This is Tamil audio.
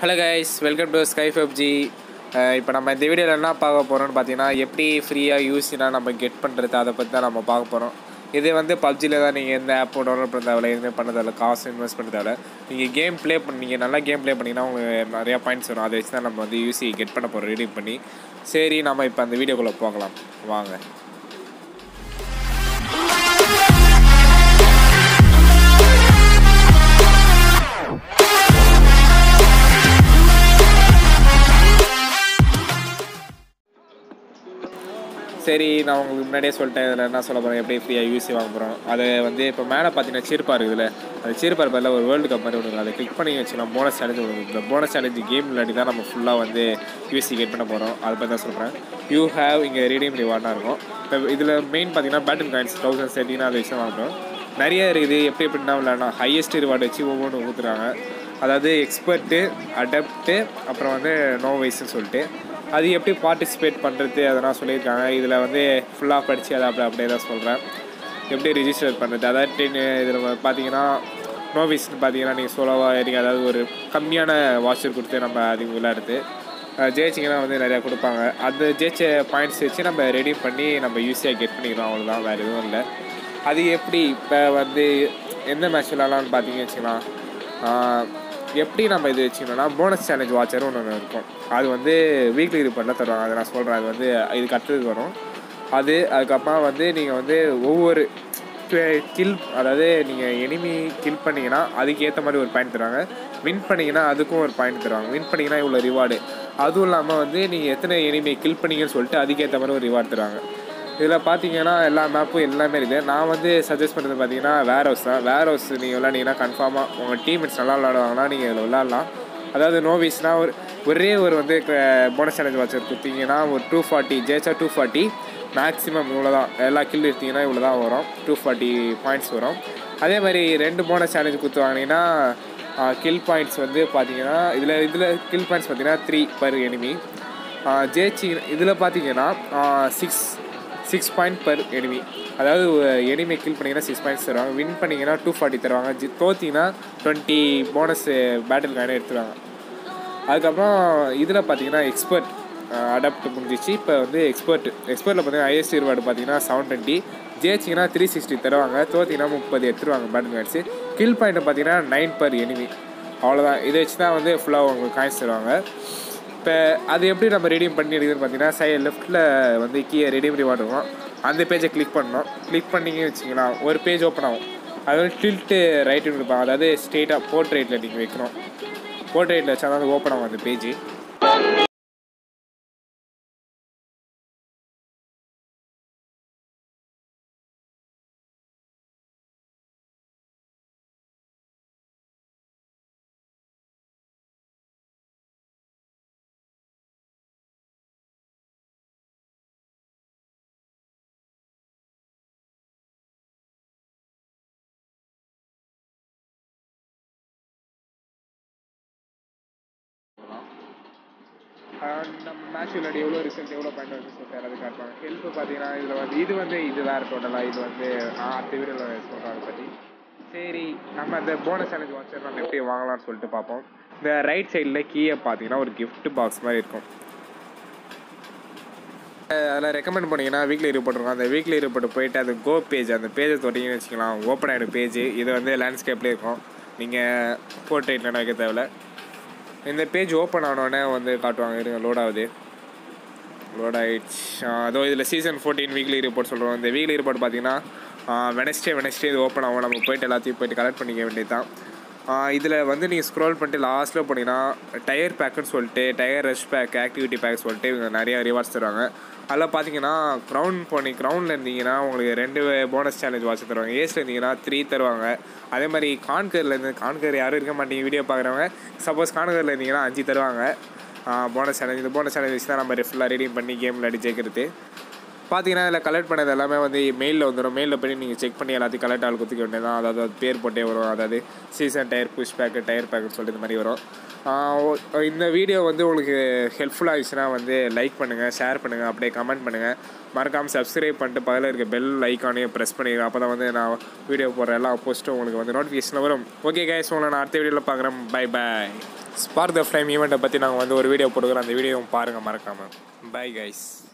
hello guys welcome to Sky PUBG இப்போ நம்ம இந்த வீடியோவில் என்ன பார்க்க போகிறோம்னு பார்த்தீங்கன்னா எப்படி ஃப்ரீயாக யூஸினா நம்ம கெட் பண்ணுறது அதை பற்றி தான் நம்ம பார்க்க போகிறோம் இது வந்து பப்ஜியில் தான் நீங்கள் எந்த ஆப்பும் டவுன்லோட் பண்ண தேவையில்ல எதுவுமே பண்ண தேவையில்ல காசு இன்வெஸ்ட் பண்ண தேவையில்ல நீங்கள் கேம் ப்ளே பண்ணீங்க நல்லா கேம் ப்ளே பண்ணிங்கன்னா உங்களுக்கு நிறையா பாயிண்ட்ஸ் வரும் அதை வச்சு தான் நம்ம வந்து யூசி கெட் பண்ண போகிறோம் ரெடி பண்ணி சரி நம்ம இப்போ அந்த வீடியோக்குள்ளே போகலாம் வாங்க சரி நான் உங்களுக்கு முன்னாடியே சொல்லிட்டேன் இதில் என்ன சொல்ல போகிறேன் எப்படி ஃப்ரீயாக யூசி வாங்க போகிறோம் அதை வந்து இப்போ மேலே பார்த்தீங்கன்னா சீர்ப்பா இருக்குதுல்ல அந்த சீர்ப்பா பதில் ஒரு வேர்ல்டு கப் மாதிரி ஒன்று அதை கிளிக் பண்ணி வச்சுக்கலாம் போனஸ் சேலஞ்சு ஒன்று இந்த போனஸ் சேலஞ்சு கேம் இல்லாட்டி தான் நம்ம ஃபுல்லாக வந்து யூசி கெட் பண்ண போகிறோம் அதை பற்றி தான் சொல்கிறேன் யூ ஹேவ் இங்கே ரீடியம் ரிவார்டாக இருக்கும் இப்போ இதில் மெயின் பார்த்தீங்கன்னா பேட்டில் காயின்ஸ் தௌசண்ட் சேர்த்திங்கன்னா அதை வச்சு வாங்கணும் நிறைய இருக்குது எப்படி எப்படின்னா விளையாடனா ஹையஸ்ட் ரிவார்டு வச்சு ஒவ்வொன்றும் ஊற்றுறாங்க அதாவது எக்ஸ்பர்ட்டு அடப்ட்டு அப்புறம் வந்து நோ வயசுன்னு சொல்லிட்டு அது எப்படி பார்ட்டிசிபேட் பண்ணுறது அதெல்லாம் சொல்லியிருக்காங்க இதில் வந்து ஃபுல்லாக படித்து அதை அப்படி அப்படியே தான் சொல்கிறேன் எப்படி ரிஜிஸ்டர் பண்ணுறது அதாவது டென் இதில் பார்த்தீங்கன்னா நோவிஸ்னு பார்த்தீங்கன்னா நீங்கள் சோலோவாக ஏறிங்க அதாவது ஒரு கம்மியான வாட்சர் கொடுத்து நம்ம அதிகம் விளையாடுறது ஜெயிச்சிங்கன்னா வந்து நிறையா கொடுப்பாங்க அந்த ஜெயிச்ச பாயிண்ட்ஸ் வச்சு நம்ம ரெடி பண்ணி நம்ம ஈஸியாக கெட் பண்ணிக்கிறோம் அவ்வளோதான் வேறு எதுவும் இல்லை அது எப்படி இப்போ வந்து எந்த மேட்ச் விளாட்லான்னு பார்த்தீங்கன்னு வச்சுக்கலாம் எப்படி நம்ம இது வச்சுக்கணும்னா போனஸ் சேலஞ்ச் வாட்சரும் ஒன்று இருக்கும் அது வந்து வீக்லி ரிப்போர்ட்டில் தருவாங்க அதை நான் சொல்கிறேன் அது வந்து இதுக்கு அடுத்தது வரும் அது அதுக்கப்புறம் வந்து நீங்கள் வந்து ஒவ்வொரு கில் அதாவது நீங்கள் எனிமி கில் பண்ணிங்கன்னா அதுக்கு ஏற்ற மாதிரி ஒரு பாயிண்ட் தருவாங்க வின் பண்ணிங்கன்னா அதுக்கும் ஒரு பாயிண்ட் தருவாங்க வின் பண்ணிங்கன்னா இவ்வளோ ரிவார்டு அதுவும் இல்லாமல் வந்து நீங்கள் எத்தனை எனிமி கில் பண்ணீங்கன்னு சொல்லிட்டு அதுக்கேற்ற மாதிரி ஒரு ரிவார்டு தருவாங்க இதில் பார்த்தீங்கன்னா எல்லா மேப்பும் எல்லாமே இருக்குது நான் வந்து சஜஸ்ட் பண்ணுறது பார்த்தீங்கன்னா வேர் ஹவுஸ் தான் வேர் ஹவுஸ் நீங்கள் விளாண்டிங்கன்னா கன்ஃபார்மாக உங்கள் டீம்மேட்ஸ் நல்லா விளாடுவாங்கன்னா நீங்கள் இதில் விளாட்லாம் அதாவது நோவிஸ்னால் ஒரு ஒரே ஒரு வந்து போனஸ் சேலஞ்ச் வாட்சர் கொடுத்தீங்கன்னா ஒரு டூ ஃபார்ட்டி ஜெயிச்சா டூ ஃபார்ட்டி மேக்ஸிமம் இவ்வளோ தான் எல்லா கில் எடுத்தீங்கன்னா இவ்வளோ தான் வரும் டூ ஃபார்ட்டி பாயிண்ட்ஸ் வரும் அதே மாதிரி ரெண்டு போனஸ் சேலஞ்ச் கொடுத்து வாங்கினீங்கன்னா கில் பாயிண்ட்ஸ் வந்து பார்த்தீங்கன்னா இதில் இதில் கில் பாயிண்ட்ஸ் பார்த்தீங்கன்னா த்ரீ பர் எனிமி ஜெயிச்சி இதில் பார்த்தீங்கன்னா six six point per enemy அதாவது எனிமி கில் பண்ணிங்கன்னா சிக்ஸ் பாயிண்ட்ஸ் தருவாங்க வின் பண்ணிங்கன்னா டூ ஃபார்ட்டி தருவாங்க ஜி தோத்திங்கன்னா டுவெண்ட்டி போனஸ் பேட்டில் காயினே எடுத்துருவாங்க அதுக்கப்புறம் இதில் பார்த்தீங்கன்னா எக்ஸ்பர்ட் அடாப்ட் முடிஞ்சிச்சு இப்போ வந்து எக்ஸ்பர்ட் எக்ஸ்பர்ட்டில் பார்த்தீங்கன்னா ஐஎஸ்டி ரிவார்டு பார்த்தீங்கன்னா செவன் டுவெண்ட்டி ஜெயிச்சிங்கன்னா த்ரீ சிக்ஸ்டி தருவாங்க தோத்திங்கன்னா முப்பது எடுத்துருவாங்க பேட்டில் காயின்ஸு கில் பாயிண்ட்டு பார்த்தீங்கன்னா நைன் பர் எனிமி அவ்வளோதான் இதை வச்சு தான் வந்து ஃபுல்லாக உங்களுக்கு காயின்ஸ் தருவாங்க இப்போ அது எப்படி நம்ம ரெடியூம் பண்ணி எடுக்குதுன்னு பார்த்தீங்கன்னா சைடு லெஃப்ட்டில் வந்து கீழே ரெடியூம் ரிவார்டு இருக்கும் அந்த பேஜை கிளிக் பண்ணணும் கிளிக் பண்ணிங்க வச்சிங்களா ஒரு பேஜ் ஓப்பன் ஆகும் அது வந்து டில்ட்டு ரைட்டுன்னு இருப்பாங்க அதாவது ஸ்ட்ரெயிட்டாக போர்ட்ரேட்டில் நீங்கள் வைக்கணும் போர்ட்ரேட்டில் வச்சா தான் ஓப்பன் ஆகும் அந்த பேஜ் நம்ம மேட்ச் விளையாடி எவ்வளோ ரிசல்ட் எவ்வளோ பாயிண்ட் வந்து சொல்லிட்டு எல்லாத்தையும் காட்டுவாங்க ஹெல்ப் பார்த்தீங்கன்னா இதில் வந்து இது வந்து இது வேறு டோட்டலாக இது வந்து நான் அடுத்த வீடியோவில் சொல்கிறேன் அதை பற்றி சரி நம்ம அந்த போனஸ் சேலஞ்ச் வாட்சர் நம்ம எப்படி வாங்கலாம்னு சொல்லிட்டு பார்ப்போம் இந்த ரைட் சைடில் கீழே பார்த்தீங்கன்னா ஒரு கிஃப்ட் பாக்ஸ் மாதிரி இருக்கும் அதில் ரெக்கமெண்ட் பண்ணிங்கன்னா வீக்லி ரிப்போர்ட் இருக்கும் அந்த வீக்லி ரிப்போர்ட் போயிட்டு அந்த கோ பேஜ் அந்த பேஜை தொட்டிங்கன்னு வச்சுக்கலாம் ஓப்பன் ஆகிடும் பேஜ் இது வந்து லேண்ட்ஸ்கேப்லேயே இருக்கும் நீங்கள் போர்ட்ரேட்டில் வைக்க தேவையில்ல இந்த பேஜ் ஓப்பன் ஆனோடனே வந்து காட்டுவாங்க இருங்க லோட் ஆகுது லோட் ஆகிடுச்சு அதோ இதில் சீசன் ஃபோர்டீன் வீக்லி ரிப்போர்ட் சொல்கிறோம் இந்த வீக்லி ரிப்போர்ட் பார்த்தீங்கன்னா வெனஸ்டே வெனஸ்டே இது ஓப்பன் ஆகும் நம்ம போயிட்டு எல்லாத்தையும் போயிட்டு கலெக்ட் பண்ணிக்க வேண்டியது தான் இதில் வந்து நீங்கள் ஸ்க்ரோல் பண்ணிட்டு லாஸ்ட்டில் போனீங்கன்னா டயர் பேக்குன்னு சொல்லிட்டு tier rush pack activity pack சொல்லிட்டு இவங்க நிறையா ரிவார்ட்ஸ் தருவாங்க அதில் பார்த்தீங்கன்னா க்ரௌண்ட் போனி க்ரௌண்டில் இருந்தீங்கன்னா உங்களுக்கு ரெண்டு போனஸ் சேலஞ்ச் வாட்ச் தருவாங்க ஏஸில் இருந்தீங்கன்னா த்ரீ தருவாங்க அதே மாதிரி கான்கரில் இருந்து கான்கர் யாரும் இருக்க மாட்டீங்க வீடியோ பார்க்குறவங்க சப்போஸ் கான்கரில் இருந்தீங்கன்னா அஞ்சு தருவாங்க போனஸ் சேலஞ்ச் இந்த போனஸ் சேலஞ்ச் வச்சு தான் நம்ம ஃபுல்லாக ரெடி பண்ணி கேம் விளையாடி ஜெயிக்கிறது பார்த்தீங்கன்னா இதில் கலெக்ட் பண்ணது எல்லாமே வந்து மெயிலில் வந்துடும் மெயிலில் போய் நீங்கள் செக் பண்ணி எல்லாத்தையும் கலெக்ட் ஆள் குத்திக்க வேண்டியதான் அதாவது அது பேர் போட்டே வரும் அதாவது season tier push pack tier பேக்குன்னு சொல்லிட்டு இந்த மாதிரி வரும் ஆஹ் ஓ- இந்த வீடியோ வந்து உங்களுக்கு ஹெல்ப்ஃபுல்லாக ஆயிடுச்சுன்னா வந்து லைக் பண்ணுங்கள் ஷேர் பண்ணுங்கள் அப்படியே கமெண்ட் பண்ணுங்கள் மறக்காமல் சப்ஸ்கிரைப் பண்ணிட்டு பக்கத்தில் இருக்க பெல் ஐக்கானையும் ப்ரெஸ் பண்ணிடுங்க அப்போ தான் வந்து நான் வீடியோ போடுற எல்லா போஸ்ட்டும் உங்களுக்கு வந்து நோட்டிஃபிகேஷன் வரும் ஓகே கைஸ் உங்களை நான் அடுத்த வீடியோவில் பார்க்குறேன் bye bye spark the flame ஈவெண்ட்டை பற்றி நாங்கள் வந்து ஒரு வீடியோ போட்டுக்கிறோம் அந்த வீடியோவும் பாருங்கள் மறக்காமல் பை கைஸ்